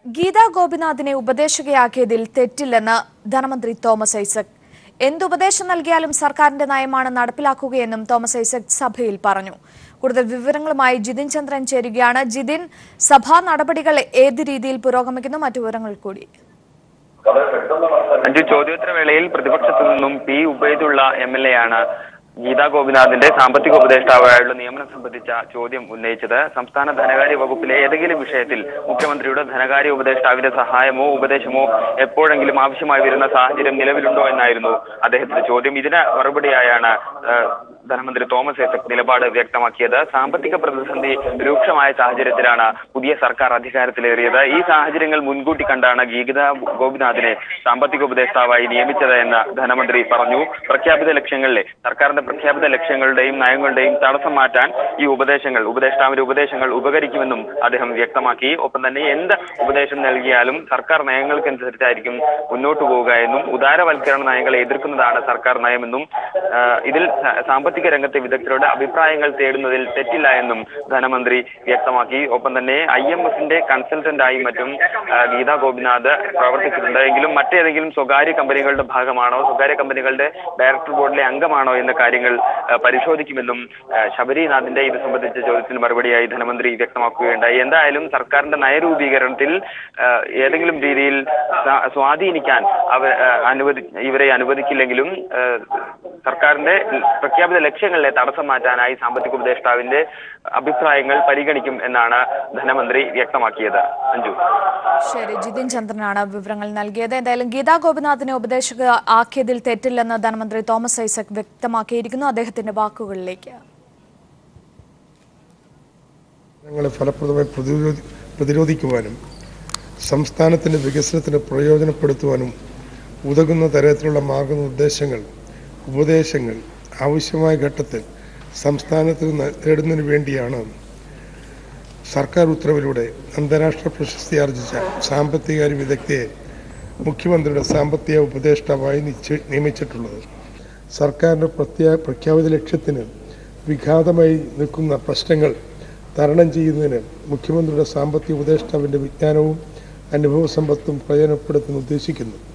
ഗീതാ ഗോപിനാഥിനെ ഉപദേശകയാക്കിയതിൽ തെറ്റില്ലെന്ന് ധനമന്ത്രി തോമസ് ഐസക് എന്തുപദേശം നൽകിയാലും സർക്കാരിന്റെ നയമാണ് നടപ്പിലാക്കുകയെന്നും തോമസ് ഐസക് സഭയിൽ പറഞ്ഞു കൂടുതൽ വിവരങ്ങളുമായി ജിതിൻ ചന്ദ്രൻ ചേരുകയാണ് ജിതിൻ സഭാ നടപടികൾ ഏത് രീതിയിൽ പുരോഗമിക്കുന്നു മറ്റു വിവരങ്ങൾ കൂടി അഞ്ചു ചോദ്യോത്തര വേളയിൽ പ്രതിപക്ഷത്തു നിന്നും P Ubaidulla M L A ആണ് ഗീതാ ഗോപിനാഥിന്റെ സാമ്പത്തിക ഉപദേഷ്ടാവായുള്ള നിയമനം സംബന്ധിച്ച ചോദ്യം ഉന്നയിച്ചത് സംസ്ഥാന ധനകാര്യ വകുപ്പിലെ ഏതെങ്കിലും വിഷയത്തിൽ മുഖ്യമന്ത്രിയുടെ ധനകാര്യ ഉപദേഷ്ടാവിന്റെ സഹായമോ ഉപദേശമോ എപ്പോഴെങ്കിലും ആവശ്യമായി വരുന്ന സാഹചര്യം നിലവിലുണ്ടോ എന്നായിരുന്നു അദ്ദേഹത്തിന്റെ ചോദ്യം ഇതിന് മറുപടിയായാണ് ഏഹ്, ധനമന്ത്രി തോമസ് ഐസക് നിലപാട് വ്യക്തമാക്കിയത് സാമ്പത്തിക പ്രതിസന്ധി രൂക്ഷമായ സാഹചര്യത്തിലാണ് പുതിയ സർക്കാർ അധികാരത്തിലേറിയത് ഈ സാഹചര്യങ്ങൾ മുൻകൂട്ടി കണ്ടാണ് ഗീത ഗോപിനാഥിനെ സാമ്പത്തിക ഉപദേഷ്ടാവായി നിയമിച്ചത് എന്ന് ധനമന്ത്രി പറഞ്ഞു പ്രഖ്യാപിത ലക്ഷ്യങ്ങളിലെ സർക്കാരിന്റെ പ്രഖ്യാപിത ലക്ഷ്യങ്ങളുടെയും നയങ്ങളുടെയും തടസ്സം മാറ്റാൻ ഈ ഉപദേശങ്ങൾ ഉപദേഷ്ടാവിന്റെ ഉപദേശങ്ങൾ ഉപകരിക്കുമെന്നും അദ്ദേഹം വ്യക്തമാക്കി ഒപ്പം തന്നെ എന്ത് ഉപദേശം നൽകിയാലും സർക്കാർ നയങ്ങൾക്കനുസരിച്ചായിരിക്കും മുന്നോട്ട് പോവുക എന്നും ഉദാരവൽക്കരണ നയങ്ങളെ എതിർക്കുന്നതാണ് സർക്കാർ നയമെന്നും ആ, ഇതിൽ സ- സാമ്പത്തിക രംഗത്തെ വിദഗ്ധരുടെ അഭിപ്രായങ്ങൾ തേടുന്നതിൽ തെറ്റില്ല എന്നും ധനമന്ത്രി വ്യക്തമാക്കി ഒപ്പം തന്നെ ഐ എം എഫിന്റെ കൺസൾട്ടന്റായി മറ്റും ആ, ഗീതാ ഗോപിനാഥ് പ്രവർത്തിച്ചിട്ടുണ്ട് എങ്കിലും മറ്റേതെങ്കിലും സ്വകാര്യ കമ്പനികളുടെ ഭാഗമാണോ സ്വകാര്യ കമ്പനികളുടെ ഡയറക്ടർ ബോർഡിലെ അംഗമാണോ എന്ന കാര്യങ്ങൾ ആ, പരിശോധിക്കുമെന്നും ആ, ശബരിനാഥിന്റെ ഇത് സംബന്ധിച്ച ചോദ്യത്തിന് മറുപടിയായി ധനമന്ത്രി വ്യക്തമാക്കുകയുണ്ടായി എന്തായാലും സർക്കാരിന്റെ നയരൂപീകരണത്തിൽ ആ, ഏതെങ്കിലും രീതിയിൽ സ്വാ- സ്വാധീനിക്കാൻ അവ ആ, അനുവദി ഇവരെ അനുവദിക്കില്ലെങ്കിലും ആ, സർക്കാരിന്റെ പ്രഖ്യാപിത ലക്ഷ്യങ്ങളിലെ തടസ്സം മാറ്റാനായി സാമ്പത്തിക ഉപദേഷ്ടാവിന്റെ അഭിപ്രായങ്ങൾ പരിഗണിക്കും എന്നാണ് ധനമന്ത്രി വ്യക്തമാക്കിയത് അഞ്ജു ശരി ജിതിൻ ചന്ദ്രനാണ് വിവരങ്ങൾ നൽകിയത് എന്തായാലും ഗീതാ ഗോപിനാഥിനെ ഉപദേശക ആക്കിയതിൽ തെറ്റില്ലെന്ന് ധനമന്ത്രി തോമസ് ഐസക് വ്യക്തമാക്കിയിരിക്കുന്നു അദ്ദേഹത്തിന്റെ വാക്കുകളിലേക്ക് ഞങ്ങളെ ഫലപ്രദമായി പ്രതിരോധി പ്രതിരോധിക്കുവാനും സംസ്ഥാനത്തിൻ്റെ വികസനത്തിന് പ്രയോജനപ്പെടുത്തുവാനും ഉതകുന്ന തരത്തിലുള്ള മാർഗനിർദ്ദേശങ്ങൾ ഉപദേശങ്ങൾ ആവശ്യമായ ഘട്ടത്തിൽ സംസ്ഥാനത്തിന് ന- നേടുന്നതിന് വേണ്ടിയാണ് സർക്കാർ ഉത്തരവിലൂടെ അന്താരാഷ്ട്ര പ്രശസ്തി ആർജിച്ച സാമ്പത്തികാര്യ വിദഗ്ധയെ മുഖ്യമന്ത്രിയുടെ സാമ്പത്തിക ഉപദേഷ്ടാവായി നിശ്ച- നിയമിച്ചിട്ടുള്ളത് സർക്കാരിൻ്റെ പ്രത്യേക പ്രഖ്യാപിത ലക്ഷ്യത്തിന് വിഘാതമായി നിൽക്കുന്ന പ്രശ്നങ്ങൾ തരണം ചെയ്യുന്നതിന് മുഖ്യമന്ത്രിയുടെ സാമ്പത്തിക ഉപദേഷ്ടാവിൻ്റെ വിജ്ഞാനവും അനുഭവ സമ്പത്തും പ്രയോജനപ്പെടുത്താൻ ഉദ്ദേശിക്കുന്നു